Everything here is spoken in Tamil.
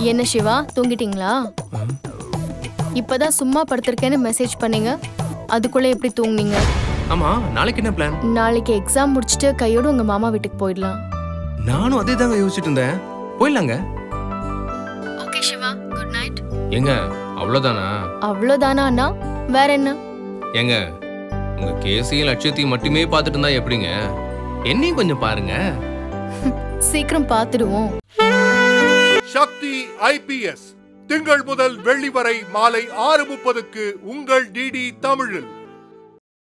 என்ன சிவா தூங்கிட்டீங்களா இப்பதான் சும்மா படுத்திருக்கேன்னு மெசேஜ் பண்ணீங்க அதுக்குள்ள எப்படி தூங்குனீங்க ஆமா நாளைக்கு என்ன பிளான் நாளைக்கு எக்ஸாம் முடிச்சுட்டு கையோட உங்க மாமா வீட்டுக்கு போயிடலாம் நானும் அதே தாங்க யோசிச்சுட்டு இருந்தேன் போயிடலாங்க ஓகே சிவா குட் நைட் ஏங்க அவ்வளோதானா அவ்வளோதானா அண்ணா வேற என்ன ஏங்க உங்க கேசியும் லட்சியத்தையும் மட்டுமே பார்த்துட்டு இருந்தா எப்படிங்க என்னையும் கொஞ்சம் பாருங்க சீக்கிரம் பார்த்துடுவோம் சக்தி ஐபிஎஸ் திங்கள் முதல் வெள்ளி வரை மாலை ஆறு முப்பதுக்கு உங்கள் டிடி தமிழில்